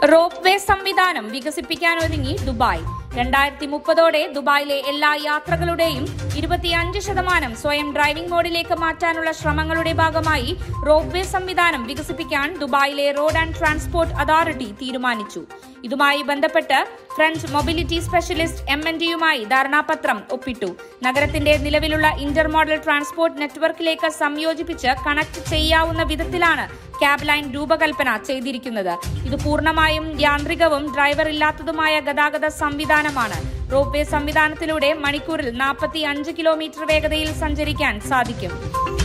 rope way സംവിധാനം വികസിപ്പിക്കാനൊരുങ്ങി Dubai രണ്ടായിരത്തി മുപ്പതോടെ ദുബായിലെ എല്ലാ യാത്രകളുടെയും ഇരുപത്തിയഞ്ച് ശതമാനം സ്വയം ഡ്രൈവിംഗ് മോഡിലേക്ക് മാറ്റാനുള്ള ശ്രമങ്ങളുടെ ഭാഗമായി റോപ്പ് വേ സംവിധാനം വികസിപ്പിക്കാൻ ദുബായിലെ റോഡ് ആൻഡ് ട്രാൻസ്പോർട്ട് അതോറിറ്റി തീരുമാനിച്ചു ഇതുമായി ബന്ധപ്പെട്ട് French mobility specialist M N ഡിയുമായി ധാരണാപത്രം ഒപ്പിട്ടു നഗരത്തിന്റെ നിലവിലുള്ള ഇന്റർ മോഡൽ ട്രാൻസ്പോർട്ട് നെറ്റ്വർക്കിലേക്ക് സംയോജിപ്പിച്ച് കണക്ട് ചെയ്യാവുന്ന വിധത്തിലാണ് ക്യാബ് ലൈൻ രൂപകൽപ്പന ചെയ്തിരിക്കുന്നത് ഇത് പൂർണ്ണമായും യാന്ത്രികവും ഡ്രൈവർ ഇല്ലാത്തതുമായ ഗതാഗത സംവിധാനമാണ് റോപ്പ് വേ സംവിധാനത്തിലൂടെ മണിക്കൂറിൽ നാൽപ്പത്തി അഞ്ച് കിലോമീറ്റർ വേഗതയിൽ സഞ്ചരിക്കാൻ സാധിക്കും